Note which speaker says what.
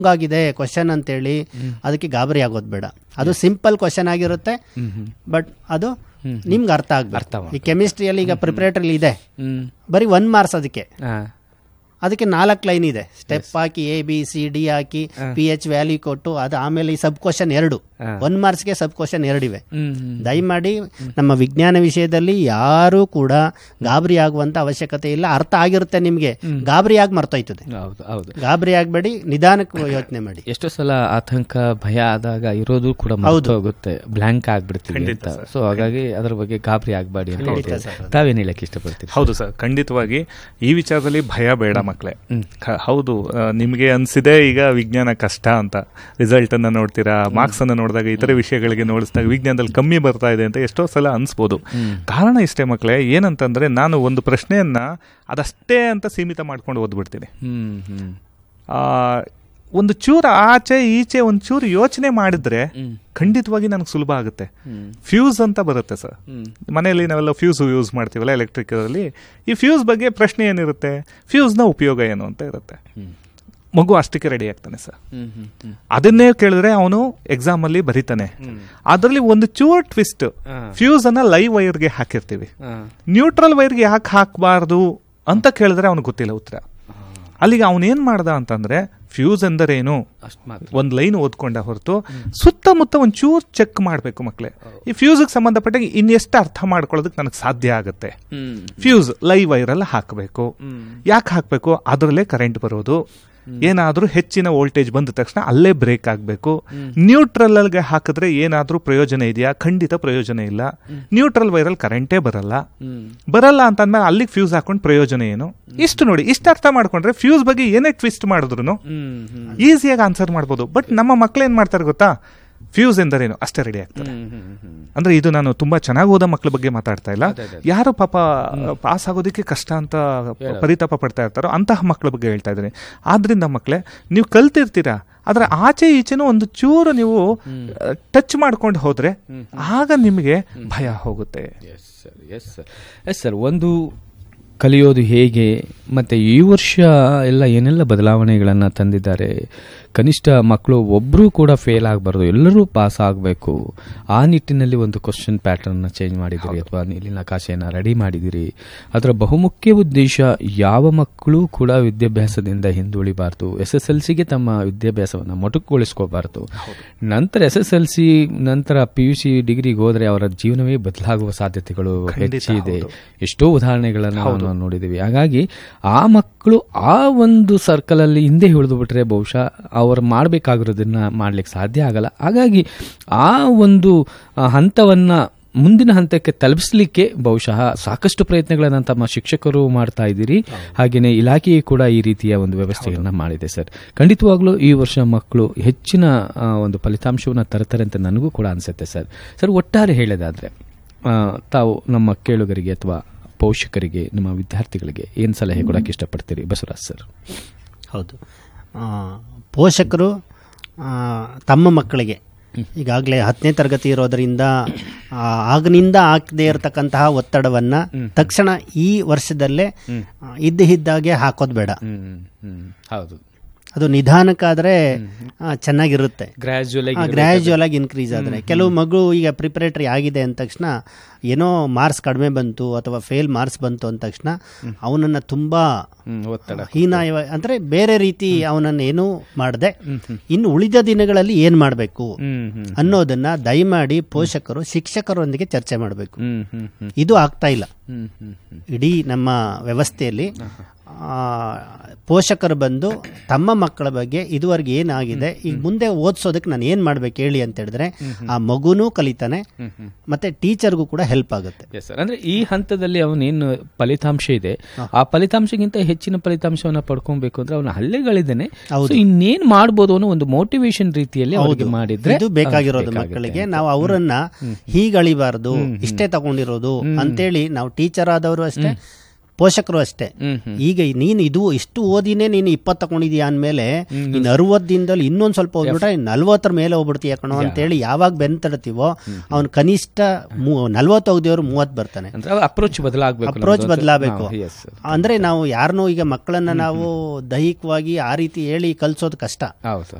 Speaker 1: ಆಗಿದೆ ಕ್ವಶನ್ ಅಂತೇಳಿ ಅದಕ್ಕೆ ಗಾಬರಿ ಆಗೋದು ಬೇಡ ಅದು ಸಿಂಪಲ್ ಕ್ವಶನ್ ಆಗಿರುತ್ತೆ ಬಟ್ ಅದು ನಿಮ್ಗೆ ಅರ್ಥ ಆಗ್ಬೇಕು ಈ ಕೆಮಿಸ್ಟ್ರಿಯಲ್ಲಿ ಈಗ ಪ್ರಿಪರೇಟರಿ ಇದೆ
Speaker 2: ಹ್ಮ್
Speaker 1: ಬರೀ ಒನ್ ಮಾರ್ಕ್ಸ್ ಅದಕ್ಕೆ
Speaker 2: ಹಾ
Speaker 1: ಅದಕ್ಕೆ ನಾಲ್ಕು ಲೈನ್ ಇದೆ ಸ್ಟೆಪ್ ಹಾಕಿ ಎ ಬಿ ಸಿ ಡಿ ಹಾಕಿ ಪಿ ಎಚ್ ವ್ಯಾಲ್ಯೂ ಕೊಟ್ಟು ಅದು ಆಮೇಲೆ ಈ ಸಬ್ ಕ್ವಶನ್ ಎರಡು ಒನ್ ಮಾರ್ಕ್ಸ್ಗೆ ಸಬ್ ಕ್ವಶನ್ ಎರಡಿವೆ
Speaker 2: ಹ್ಮ್ ಹ್ಮ್
Speaker 1: ದಯಮಾಡಿ ನಮ್ಮ ವಿಜ್ಞಾನ ವಿಷಯದಲ್ಲಿ ಯಾರೂ ಕೂಡ ಗಾಬರಿ ಆಗುವಂತ ಅವಶ್ಯಕತೆ ಇಲ್ಲ ಅರ್ಥ ಆಗಿರುತ್ತೆ ನಿಮಗೆ ಗಾಬರಿ ಆಗಿ ಮರ್ತೋಯ್ತದೆ
Speaker 2: ಹೌದು ಹೌದು
Speaker 1: ಗಾಬರಿ ಆಗಬೇಡಿ ನಿಧಾನಕ್ಕೆ ಯೋಚನೆ ಮಾಡಿ
Speaker 2: ಎಷ್ಟೋ ಸಲ ಆತಂಕ ಭಯ ಆದಾಗ ಇರೋದು ಕೂಡ ಮರ್ತು ಹೋಗುತ್ತೆ ಬ್ಲಾಂಕ್ ಆಗ್ಬಿಡ್ತೀವಿ ಅಂತ ಸೊ ಹಾಗಾಗಿ ಅದ್ರ ಬಗ್ಗೆ ಗಾಬರಿ ಆಗ್ಬೇಡಿ ಅಂತ ಹೇಳ್ತೀವಿ. ತಾವೇನ್ ಹೇಳಕ್ ಇಷ್ಟಪಡ್ತೀರಿ
Speaker 3: ಹೌದು ಸರ್ ಖಂಡಿತವಾಗಿ ಈ ವಿಚಾರದಲ್ಲಿ ಭಯ ಬೇಡ ಮಕ್ಕಳೇ ಕ- ಹೌದು ಆ, ನಿಮ್ಗೆ ಅನ್ಸಿದೆ ಈಗ ವಿಜ್ಞಾನ ಕಷ್ಟ ಅಂತ ರಿಸಲ್ಟ್ ಅನ್ನ ನೋಡ್ತೀರಾ ಮಾರ್ಕ್ಸ್ ಅನ್ನ ನೋಡಿದಾಗ ಇತರೆ ವಿಷಯಗಳಿಗೆ ನೋಡಿಸಿದಾಗ ವಿಜ್ಞಾನದಲ್ಲಿ ಕಮ್ಮಿ ಬರ್ತಾ ಇದೆ ಅಂತ ಎಷ್ಟೋ ಸಲ ಅನ್ಸ್ಬೋದು ಕಾರಣ ಇಷ್ಟೇ ಮಕ್ಕಳೇ ಏನಂತಂದ್ರೆ ನಾನು ಒಂದು ಪ್ರಶ್ನೆಯನ್ನ ಅದಷ್ಟೇ ಅಂತ ಸೀಮಿತ ಮಾಡ್ಕೊಂಡು ಓದ್ಬಿಡ್ತೀನಿ
Speaker 2: ಹ್ಮ್ ಹ್ಮ್
Speaker 3: ಆ, ಒಂದು ಚೂರು ಆಚೆ ಈಚೆ ಒಂದು ಚೂರು ಯೋಚನೆ ಮಾಡಿದ್ರೆ ಖಂಡಿತವಾಗಿ ನನಗೆ ಸುಲಭ ಆಗುತ್ತೆ ಫ್ಯೂಸ್ ಅಂತ ಬರುತ್ತೆ ಸರ್ ಮನೆಯಲ್ಲಿ ನಾವೆಲ್ಲ ಫ್ಯೂಸ್ ಯೂಸ್ ಮಾಡ್ತೀವಲ್ಲ ಎಲೆಕ್ಟ್ರಿಕಲ್ಲಿ ಈ ಫ್ಯೂಸ್ ಬಗ್ಗೆ ಪ್ರಶ್ನೆ ಏನಿರುತ್ತೆ ಫ್ಯೂಸ್ನ ಉಪಯೋಗ ಏನು ಅಂತ ಇರುತ್ತೆ ಮಗು ಅಷ್ಟಕ್ಕೆ ರೆಡಿ ಆಗ್ತಾನೆ ಸರ್
Speaker 2: ಹ್ಮ್ ಹ್ಮ್ ಹ್ಮ್
Speaker 3: ಅದನ್ನೇ ಕೇಳಿದ್ರೆ ಅವನು ಎಕ್ಸಾಮ್ ಅಲ್ಲಿ ಬರೀತಾನೆ ಅದರಲ್ಲಿ ಒಂದು ಚೂರ್ ಟ್ವಿಸ್ಟ್ ಫ್ಯೂಸ್ ಅನ್ನ ಲೈವ್ ವೈರ್ಗೆ ಹಾಕಿರ್ತೀವಿ
Speaker 2: ಹಾ
Speaker 3: ನ್ಯೂಟ್ರಲ್ ವೈರ್ಗೆ ಯಾಕೆ ಹಾಕಬಾರ್ದು ಅಂತ ಕೇಳಿದ್ರೆ ಅವನಿಗೆ ಗೊತ್ತಿಲ್ಲ ಉತ್ತರ ಅಲ್ಲಿಗೆ ಅವನೇನ್ ಮಾಡ್ದ ಅಂತಂದ್ರೆ ಫ್ಯೂಸ್ ಎಂದರೇನು
Speaker 2: ಅಷ್ಟ್ ಮಾತ್ರ
Speaker 3: ಒಂದ್ ಲೈನ್ ಓದ್ಕೊಂಡ ಹೊರತು ಸುತ್ತಮುತ್ತ ಒಂದ್ ಚೂರ್ ಚೆಕ್ ಮಾಡ್ಬೇಕು ಮಕ್ಳೇ ಈ ಫ್ಯೂಸ್ಗೆ ಸಂಬಂಧಪಟ್ಟ ಇನ್ನೆಷ್ಟು ಅರ್ಥ ಮಾಡ್ಕೊಳ್ಳೋದಕ್ಕೆ ನನಗೆ ಸಾಧ್ಯ ಆಗುತ್ತೆ
Speaker 2: ಹ್ಮ್
Speaker 3: ಫ್ಯೂಸ್ ಲೈವ್ ವೈರಲ್ಲ ಹಾಕಬೇಕು ಯಾಕೆ ಹಾಕಬೇಕು ಅದರಲ್ಲೇ ಕರೆಂಟ್ ಬರೋದು ಏನಾದ್ರೂ ಹೆಚ್ಚಿನ ವೋಲ್ಟೇಜ್ ಬಂದ ತಕ್ಷಣ ಅಲ್ಲೇ ಬ್ರೇಕ್ ಆಗಬೇಕು ನ್ಯೂಟ್ರಲ್ ಗೆ ಹಾಕಿದ್ರೆ ಏನಾದ್ರೂ ಪ್ರಯೋಜನ ಇದೆಯಾ ಖಂಡಿತ ಪ್ರಯೋಜನ ಇಲ್ಲ ನ್ಯೂಟ್ರಲ್ ವೈರಲ್ ಕರೆಂಟೇ ಬರಲ್ಲ
Speaker 2: ಹ್ಮ್
Speaker 3: ಬರಲ್ಲ ಅಂತಂದ್ಮೇಲೆ ಅಲ್ಲಿಗೆ ಫ್ಯೂಸ್ ಹಾಕೊಂಡು ಪ್ರಯೋಜನ ಏನು ಇಷ್ಟು ನೋಡಿ ಇಷ್ಟು ಅರ್ಥ ಮಾಡ್ಕೊಂಡ್ರೆ ಫ್ಯೂಸ್ ಬಗ್ಗೆ ಏನೇ ಟ್ವಿಸ್ಟ್ ಮಾಡಿದ್ರು
Speaker 2: ಹ್ಮ್ ಹ್ಮ್
Speaker 3: ಈಸಿಯಾಗಿ ಆನ್ಸರ್ ಮಾಡ್ಬೋದು ಬಟ್ ನಮ್ಮ ಮಕ್ಳು ಏನ್ ಮಾಡ್ತಾರೆ ಗೊತ್ತಾ ಫ್ಯೂಸ್ ಎಂದರೇನು ಅಷ್ಟೇ ರೆಡಿ ಆಗ್ತಾರೆ
Speaker 2: ಹ್ಮ್ ಹ್ಮ್ ಹ್ಮ್
Speaker 3: ಅಂದ್ರೆ ಇದು ನಾನು ತುಂಬಾ ಚೆನ್ನಾಗಿ ಓದೋ ಮಕ್ಳ ಬಗ್ಗೆ ಮಾತಾಡ್ತಾ ಇಲ್ಲ ಯಾರು ಪಾಪ ಪಾಸ್ ಆಗೋದಕ್ಕೆ ಕಷ್ಟ ಅಂತ ಪರಿತಾಪ ಪಡ್ತಾ ಇರ್ತಾರೋ ಅಂತಹ ಮಕ್ಳ ಬಗ್ಗೆ ಹೇಳ್ತಾ ಇದ್ದೀನಿ ಆದ್ರಿಂದ ಮಕ್ಳೇ ನೀವು ಕಲ್ತಿರ್ತೀರಾ ಆದ್ರೆ ಆಚೆ ಈಚೆನೂ ಒಂದು ಚೂರು ನೀವು ಟಚ್ ಮಾಡ್ಕೊಂಡು ಹೋದ್ರೆ ಆಗ ನಿಮಗೆ ಭಯ ಹೋಗುತ್ತೆ
Speaker 2: yes sir yes sir yes sir ಒಂದು ಕಲಿಯೋದು ಹೇಗೆ ಮತ್ತು ಈ ವರ್ಷ ಎಲ್ಲ ಏನೆಲ್ಲ ಬದಲಾವಣೆಗಳನ್ನು ತಂದಿದ್ದಾರೆ ಕನಿಷ್ಠ ಮಕ್ಕಳು ಒಬ್ಬರೂ ಕೂಡ ಫೇಲ್ ಆಗಬಾರ್ದು ಎಲ್ಲರೂ ಪಾಸ್ ಆಗಬೇಕು ಆ ನಿಟ್ಟಿನಲ್ಲಿ ಒಂದು ಕ್ವಶನ್ ಪ್ಯಾಟರ್ನ್ನ ಚೇಂಜ್ ಮಾಡಿದಿರಿ ಅಥವಾ ನೀಲಿನ ನಕಾಶೆಯನ್ನು ರೆಡಿ ಮಾಡಿದಿರಿ ಅದರ ಬಹುಮುಖ್ಯ ಉದ್ದೇಶ ಯಾವ ಮಕ್ಕಳು ಕೂಡ ವಿದ್ಯಾಭ್ಯಾಸದಿಂದ ಹಿಂದುಳಿಬಾರ್ದು ಎಸ್ ಎಸ್ ಎಲ್ ಸಿಗೆ ತಮ್ಮ ವಿದ್ಯಾಭ್ಯಾಸವನ್ನು ಮೊಟಕುಗೊಳಿಸ್ಕೋಬಾರ್ದು ನಂತರ ಎಸ್ ಎಸ್ ಎಲ್ ಸಿ ನಂತರ ಪಿ ಯು ಸಿ ಡಿಗ್ರಿಗೆ ಹೋದರೆ ಅವರ ಜೀವನವೇ ಬದಲಾಗುವ ಸಾಧ್ಯತೆಗಳು ಹೆಚ್ಚಿದೆ ಎಷ್ಟೋ ಉದಾಹರಣೆಗಳನ್ನು ನಾವು ನೋಡಿದ್ದೀವಿ ಹಾಗಾಗಿ ಆ ಮಕ್ಕಳು ಆ ಒಂದು ಸರ್ಕಲ್ ಅಲ್ಲಿ ಹಿಂದೆ ಉಳಿದು ಬಿಟ್ರೆ ಬಹುಶಃ ಅವರು ಮಾಡಬೇಕಾಗಿರೋದನ್ನ ಮಾಡ್ಲಿಕ್ಕೆ ಸಾಧ್ಯ ಆಗಲ್ಲ ಹಾಗಾಗಿ ಆ ಒಂದು ಆ, ಹಂತವನ್ನ ಮುಂದಿನ ಹಂತಕ್ಕೆ ತಲುಪಿಸಲಿಕ್ಕೆ ಬಹುಶಃ ಸಾಕಷ್ಟು ಪ್ರಯತ್ನಗಳನ್ನು ತಮ್ಮ ಶಿಕ್ಷಕರು ಮಾಡ್ತಾ ಇದ್ದೀರಿ ಹಾಗೆಯೇ ಇಲಾಖೆಯು ಕೂಡ ಈ ರೀತಿಯ ಒಂದು ವ್ಯವಸ್ಥೆಯನ್ನ ಮಾಡಿದೆ ಸರ್ ಖಂಡಿತವಾಗ್ಲೂ ಈ ವರ್ಷ ಮಕ್ಕಳು ಹೆಚ್ಚಿನ ಆ, ಒಂದು ಫಲಿತಾಂಶವನ್ನು ತರ್ತಾರೆ ಅಂತ ನನಗೂ ಕೂಡ ಅನಿಸುತ್ತೆ ಸರ್ ಸರ್ ಒಟ್ಟಾರೆ ಹೇಳೋದಾದ್ರೆ ಆ, ತಾವು ನಮ್ಮ ಕೇಳುಗರಿಗೆ ಅಥವಾ ಪೋಷಕರಿಗೆ ನಿಮ್ಮ ವಿದ್ಯಾರ್ಥಿಗಳಿಗೆ ಏನು ಸಲಹೆ ಕೊಡಕ್ಕೆ ಇಷ್ಟಪಡ್ತೀರಿ ಬಸವರಾಜ್ ಸರ್
Speaker 1: ಹೌದು ಆ, ಪೋಷಕರು ಆ, ತಮ್ಮ ಮಕ್ಕಳಿಗೆ ಈಗಾಗಲೇ ಹತ್ತನೇ ತರಗತಿ ಇರೋದರಿಂದ ಆ, ಆಗನಿಂದ ಹಾಕದೇ ಇರತಕ್ಕಂತಹ ಒತ್ತಡವನ್ನ ತಕ್ಷಣ ಈ ವರ್ಷದಲ್ಲೇ ಆ, ಇದ್ದ ಇದ್ದಾಗೆ ಹಾಕೋದು ಬೇಡ
Speaker 2: ಹ್ಮ್ ಹ್ಮ್ ಹೌದು
Speaker 1: ಅದು ನಿಧಾನಕ್ಕಾದ್ರೆ ಆ, ಚೆನ್ನಾಗಿರುತ್ತೆ
Speaker 2: ಗ್ರಾಜುಯಲ್
Speaker 1: ಗ್ರ್ಯಾಜುವಲ್ ಆಗಿ ಇನ್ಕ್ರೀಸ್ ಆದರೆ ಕೆಲವು ಮಗು ಈಗ ಪ್ರಿಪರೇಟರಿ ಆಗಿದೆ ಅಂದ ತಕ್ಷಣ ಏನೋ ಮಾರ್ಕ್ಸ್ ಕಡಿಮೆ ಬಂತು ಅಥವಾ ಫೇಲ್ ಮಾರ್ಕ್ಸ್ ಬಂತು ಅಂದ ತಕ್ಷಣ ಅವನನ್ನ ತುಂಬಾ
Speaker 2: ಒತ್ತಡ
Speaker 1: ಹೀನಾಯ ಅಂದ್ರೆ ಬೇರೆ ರೀತಿ ಅವನನ್ನು ಏನು ಮಾಡದೆ ಇನ್ನು ಉಳಿದ ದಿನಗಳಲ್ಲಿ ಏನ್ ಮಾಡಬೇಕು
Speaker 2: ಹ್ಮ್ ಹ್ಮ್
Speaker 1: ಅನ್ನೋದನ್ನ ದಯಮಾಡಿ ಪೋಷಕರು ಶಿಕ್ಷಕರೊಂದಿಗೆ ಚರ್ಚೆ ಮಾಡಬೇಕು
Speaker 2: ಹ್ಮ್ ಹ್ಮ್ ಹ್ಮ್
Speaker 1: ಇದು ಆಗ್ತಾ ಇಲ್ಲ
Speaker 2: ಹ್ಮ್ ಹ್ಮ್ ಹ್ಮ್
Speaker 1: ಇಡೀ ನಮ್ಮ ವ್ಯವಸ್ಥೆಯಲ್ಲಿ ಆ, ಪೋಷಕರು ಬಂದು ತಮ್ಮ ಮಕ್ಕಳ ಬಗ್ಗೆ ಇದುವರೆಗೆ ಏನಾಗಿದೆ ಈಗ ಮುಂದೆ ಓದಿಸೋದಕ್ಕೆ ನಾನು ಏನು ಮಾಡ್ಬೇಕು ಹೇಳಿ ಅಂತ ಹೇಳಿದ್ರೆ ಆ ಮಗುನೂ ಕಲಿತಾನೆ ಮತ್ತೆ ಟೀಚರ್ಗೂ ಕೂಡ ಹೆಲ್ಪ್ ಆಗುತ್ತೆ
Speaker 2: ಎಸ್ ಸರ್ ಅಂದ್ರೆ ಈ ಹಂತದಲ್ಲಿ ಅವನೇನು ಫಲಿತಾಂಶ ಇದೆ ಆ ಫಲಿತಾಂಶಕ್ಕಿಂತ ಹೆಚ್ಚಿನ ಫಲಿತಾಂಶವನ್ನ ಪಡ್ಕೊಬೇಕು ಅಂದ್ರೆ ಅವನ ಹಲ್ಲೆಗಳಿದ್ದೇನೆ ಸೊ ಇನ್ನೇನ್ ಮಾಡ್ಬೋದು ಅನ್ನೋ ಒಂದು ಮೋಟಿವೇಶನ್ ರೀತಿಯಲ್ಲಿ ಅವ್ರಿಗೆ ಮಾಡಿದ್ರೆ
Speaker 1: ಇದು ಬೇಕಾಗಿರೋದು ಮಕ್ಕಳಿಗೆ ನಾವು ಅವರನ್ನ ಹೀಗಳಿಬಾರ್ದು ಇಷ್ಟೇ ತಗೊಂಡಿರೋದು ಅಂತೇಳಿ ನಾವು ಟೀಚರ್ ಆದವರು ಅಷ್ಟೇ ಪೋಷಕರು ಅಷ್ಟೇ
Speaker 2: ಹ್ಮ್ ಹ್ಮ್
Speaker 1: ಈಗ ನೀನು ಇದು ಇಷ್ಟು ಓದಿನೇ ನೀನು ಇಪ್ಪತ್ತು ತಗೊಂಡಿದ್ಯಾ ಅಂದಮೇಲೆ ಇನ್ನು ಅರವತ್ತು ದಿನದಲ್ಲಿ ಇನ್ನೊಂದು ಸ್ವಲ್ಪ ಓದ್ಬಿಟ್ರೆ ನಲ್ವತ್ತರ ಮೇಲೆ ಹೋಗ್ಬಿಡ್ತೀಯ ಕಣೋ ಅಂತೇಳಿ ಯಾವಾಗ ಬೆನ್ತಡ್ತೀವೋ ಅವ್ನು ಕನಿಷ್ಠ ನಲ್ವತ್ತು ಹೋಗ್ದೇವ್ರು ಮೂವತ್ತು ಬರ್ತಾನೆ
Speaker 2: ಅಂದ್ರೆ ಅಪ್ರೋಚ್ ಬದಲಾಗಬೇಕು
Speaker 1: ಅಪ್ರೋಚ್ ಬದಲಾಗಬೇಕು
Speaker 2: ಎಸ್ ಸರ್
Speaker 1: ಅಂದ್ರೆ ನಾವು ಯಾರನ್ನೂ ಈಗ ಮಕ್ಕಳನ್ನ ನಾವು ದೈಹಿಕವಾಗಿ ಆ ರೀತಿ ಹೇಳಿ ಕಲ್ಸೋದು ಕಷ್ಟ
Speaker 2: ಹೌದು